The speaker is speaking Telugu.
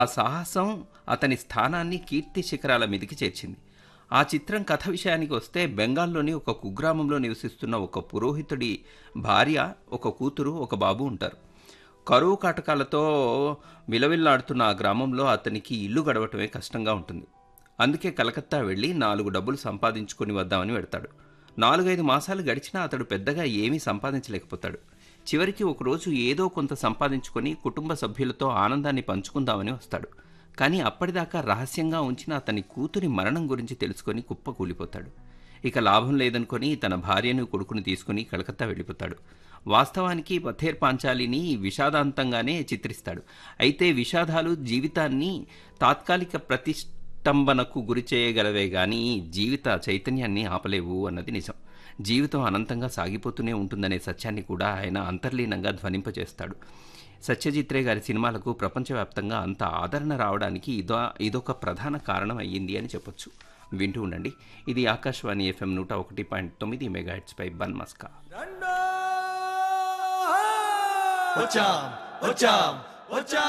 ఆ సాహసం అతని స్థానాన్ని కీర్తి శిఖరాల మీదికి చేర్చింది ఆ చిత్రం కథ విషయానికి వస్తే బెంగాల్లోని ఒక కుగ్రామంలో నివసిస్తున్న ఒక పురోహితుడి భార్య ఒక కూతురు ఒక బాబు ఉంటారు కరువు కాటకాలతో విలవిల్లాడుతున్న ఆ గ్రామంలో అతనికి ఇల్లు గడవటమే కష్టంగా ఉంటుంది అందుకే కలకత్తా వెళ్ళి నాలుగు డబ్బులు సంపాదించుకొని వద్దామని వెడతాడు నాలుగైదు మాసాలు గడిచినా అతడు పెద్దగా ఏమీ సంపాదించలేకపోతాడు చివరికి ఒకరోజు ఏదో కొంత సంపాదించుకొని కుటుంబ సభ్యులతో ఆనందాన్ని పంచుకుందామని వస్తాడు కానీ అప్పటిదాకా రహస్యంగా ఉంచిన అతని కూతురి మరణం గురించి తెలుసుకొని కుప్ప కూలిపోతాడు ఇక లాభం లేదనుకొని తన భార్యను కొడుకుని తీసుకుని కలకత్తా వెళ్ళిపోతాడు వాస్తవానికి పథేర్ పాంచాలిని విషాదాంతంగానే చిత్రిస్తాడు అయితే విషాదాలు జీవితాన్ని తాత్కాలిక ప్రతిష్టంభనకు గురి చేయగలవే గాని జీవిత చైతన్యాన్ని ఆపలేవు అన్నది నిజం జీవితం అనంతంగా సాగిపోతూనే ఉంటుందనే సత్యాన్ని కూడా ఆయన అంతర్లీనంగా ధ్వనింపజేస్తాడు సత్యజిత్ రే గారి సినిమాలకు ప్రపంచవ్యాప్తంగా అంత ఆదరణ రావడానికి ఇదో ఇదొక ప్రధాన కారణం అయ్యింది అని చెప్పొచ్చు వింటూ ఉండండి ఇది ఆకాశవాణి ఎఫ్ఎం నూట ఒకటి పాయింట్ తొమ్మిది మెగాహెట్స్పై బన్ మస్కా వచ్చాం వచ్చాం వచ్చాం